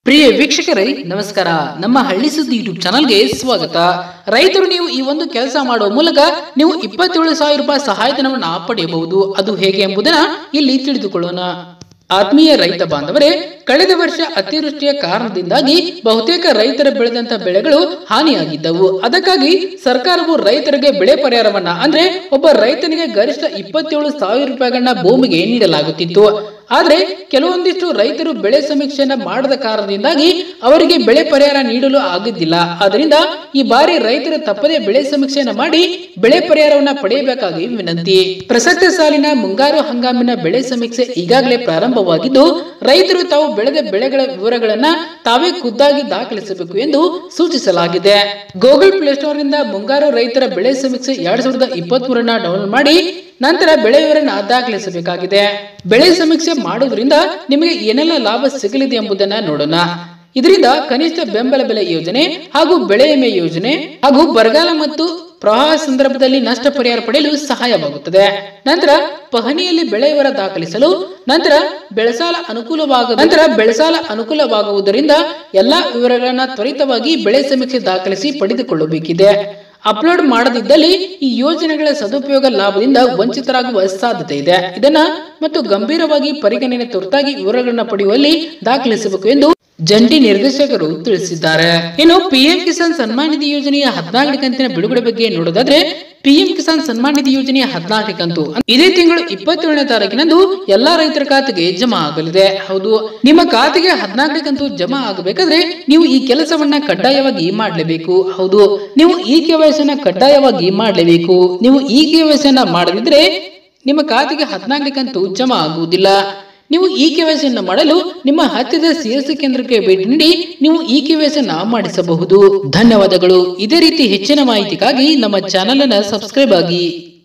ಪ್ರಿಯ ವೀಕ್ಷಕರೇ ನಮಸ್ಕಾರ ನಮ್ಮ ಹಳ್ಳಿ ಸುದ್ದಿ ಯೂಟ್ಯೂಬ್ ಚಾನಲ್ಗೆ ಸ್ವಾಗತ ರೈತರು ನೀವು ಈ ಒಂದು ಕೆಲಸ ಮಾಡುವ ಮೂಲಕ ನೀವು ಇಪ್ಪತ್ತೇಳು ಸಾವಿರ ರೂಪಾಯಿ ಸಹಾಯಧನವನ್ನು ಪಡೆಯಬಹುದು ಅದು ಹೇಗೆ ಎಂಬುದನ್ನ ಇಲ್ಲಿ ತಿಳಿದುಕೊಳ್ಳೋಣ ಆತ್ಮೀಯ ರೈತ ಬಾಂಧವರೇ ಕಳೆದ ವರ್ಷ ಅತಿವೃಷ್ಟಿಯ ಕಾರಣದಿಂದಾಗಿ ಬಹುತೇಕ ರೈತರ ಬೆಳೆದಂತ ಬೆಳೆಗಳು ಹಾನಿಯಾಗಿದ್ದವು ಅದಕ್ಕಾಗಿ ಸರ್ಕಾರವು ರೈತರಿಗೆ ಬೆಳೆ ಪರಿಹಾರವನ್ನ ಅಂದ್ರೆ ಒಬ್ಬ ರೈತನಿಗೆ ಗರಿಷ್ಠ ಇಪ್ಪತ್ತೇಳು ಸಾವಿರ ರೂಪಾಯಿಗಳನ್ನ ಭೂಮಿಗೆ ನೀಡಲಾಗುತ್ತಿತ್ತು ಆದ್ರೆ ಕೆಲವೊಂದಿಷ್ಟು ರೈತರು ಬೆಳೆ ಸಮೀಕ್ಷೆಯನ್ನ ಮಾಡದ ಕಾರಣದಿಂದಾಗಿ ಅವರಿಗೆ ಬೆಳೆ ಪರಿಹಾರ ನೀಡಲು ಆಗಿದ್ದಿಲ್ಲ ಆದ್ದರಿಂದ ಈ ಬಾರಿ ರೈತರು ತಪ್ಪದೇ ಬೆಳೆ ಸಮೀಕ್ಷೆಯನ್ನ ಮಾಡಿ ಬೆಳೆ ಪರಿಹಾರವನ್ನ ಪಡೆಯಬೇಕಾಗಿ ವಿನಂತಿ ಪ್ರಸಕ್ತ ಸಾಲಿನ ಮುಂಗಾರು ಹಂಗಾಮಿನ ಬೆಳೆ ಸಮೀಕ್ಷೆ ಈಗಾಗಲೇ ಪ್ರಾರಂಭವಾಗಿದ್ದು ರೈತರು ತಾವು ಬೆಳೆದ ಬೆಳೆಗಳ ವಿವರಗಳನ್ನ ತಾವೇ ಖುದ್ದಾಗಿ ದಾಖಲಿಸಬೇಕು ಎಂದು ಸೂಚಿಸಲಾಗಿದೆ ಗೂಗಲ್ ಪ್ಲೇಸ್ಟೋರ್ ನಿಂದ ಮುಂಗಾರು ರೈತರ ಬೆಳೆ ಸಮೀಕ್ಷೆ ಎರಡ್ ಸಾವಿರದ ಇಪ್ಪತ್ತ್ ಮೂರನ್ನ ಡೌನ್ಲೋಡ್ ಮಾಡಿ ನಂತರ ಬೆಳೆ ವಿವರನ್ನ ದಾಖಲಿಸಬೇಕಾಗಿದೆ ಬೆಳೆ ಸಮೀಕ್ಷೆ ಮಾಡುವುದರಿಂದ ನಿಮಗೆ ಏನೆಲ್ಲ ಲಾಭ ಸಿಗಲಿದೆ ಎಂಬುದನ್ನ ನೋಡೋಣ ಇದರಿಂದ ಕನಿಷ್ಠ ಬೆಂಬಲ ಬೆಲೆ ಯೋಜನೆ ಹಾಗೂ ಬೆಳೆ ವಿಮೆ ಯೋಜನೆ ಹಾಗೂ ಬರಗಾಲ ಮತ್ತು ಪ್ರವಾಹ ಸಂದರ್ಭದಲ್ಲಿ ನಷ್ಟ ಪರಿಹಾರ ಪಡೆಯಲು ಸಹಾಯವಾಗುತ್ತದೆ ನಂತರ ಪಹಣಿಯಲ್ಲಿ ಬೆಳೆ ವಿವರ ದಾಖಲಿಸಲು ನಂತರ ಬೆಳೆಸಾಲ ಅನುಕೂಲವಾಗ ನಂತರ ಬೆಳೆಸಾಲ ಅನುಕೂಲವಾಗುವುದರಿಂದ ಎಲ್ಲಾ ವಿವರಗಳನ್ನ ತ್ವರಿತವಾಗಿ ಬೆಳೆ ಸಮೀಕ್ಷೆ ದಾಖಲಿಸಿ ಪಡೆದುಕೊಳ್ಳಬೇಕಿದೆ ಅಪ್ಲೋಡ್ ಮಾಡದಿದ್ದಲ್ಲಿ ಈ ಯೋಜನೆಗಳ ಸದುಪಯೋಗ ಲಾಭದಿಂದ ವಂಚಿತರಾಗುವ ಸಾಧ್ಯತೆ ಇದೆ ಇದನ್ನ ಮತ್ತು ಗಂಭೀರವಾಗಿ ಪರಿಗಣನೆ ತುರ್ತಾಗಿ ವಿವರಗಳನ್ನ ಪಡೆಯುವಲ್ಲಿ ದಾಖಲಿಸಬೇಕು ಎಂದು ಜಂಟಿ ನಿರ್ದೇಶಕರು ತಿಳಿಸಿದ್ದಾರೆ ಇನ್ನು ಪಿಎಂ ಕಿಸಾನ್ ಸನ್ಮಾನ್ ನಿಧಿ ಯೋಜನೆಯ ಹದಿನಾಲ್ಕು ಕಂತಿನ ಬಿಡುಗಡೆ ಬಗ್ಗೆ ನೋಡೋದಾದ್ರೆ ಪಿಎಂ ಕಿಸಾನ್ ಸನ್ಮಾನ್ ನಿಧಿ ಯೋಜನೆಯ ಹದಿನಾಲ್ಕು ಕಂತು ಇದೇ ತಿಂಗಳು ಇಪ್ಪತ್ತೇಳನೇ ತಾರೀಕಿನಂದು ಎಲ್ಲಾ ರೈತರ ಖಾತೆಗೆ ಜಮಾ ಆಗಲಿದೆ ಹೌದು ನಿಮ್ಮ ಖಾತೆಗೆ ಹದಿನಾಲ್ಕು ಕಂತು ಜಮಾ ಆಗಬೇಕಾದ್ರೆ ನೀವು ಈ ಕೆಲಸವನ್ನ ಕಡ್ಡಾಯವಾಗಿ ಮಾಡಲೇಬೇಕು ಹೌದು ನೀವು ಈ ಕೆವೈಸನ್ನ ಕಡ್ಡಾಯವಾಗಿ ಮಾಡಲೇಬೇಕು ನೀವು ಈ ಕೆವೈಸನ್ನ ಮಾಡದಿದ್ರೆ ನಿಮ್ಮ ಖಾತೆಗೆ ಹದಿನಾಲ್ಕು ಕಂತು ಜಮಾ ಆಗುವುದಿಲ್ಲ ನೀವು ಈ ಕೆವೈಸಿಯನ್ನು ಮಾಡಲು ನಿಮ್ಮ ಹತ್ತಿರದ ಸಿಎಸ್ಸಿ ಕೇಂದ್ರಕ್ಕೆ ಭೇಟಿ ನೀಡಿ ನೀವು ಈ ಕೆವೈಸನ್ನ ಮಾಡಿಸಬಹುದು ಧನ್ಯವಾದಗಳು ಇದೇ ರೀತಿ ಹೆಚ್ಚಿನ ಮಾಹಿತಿಗಾಗಿ ನಮ್ಮ ಚಾನೆಲ್ ಅನ್ನ ಸಬ್ಸ್ಕ್ರೈಬ್ ಆಗಿ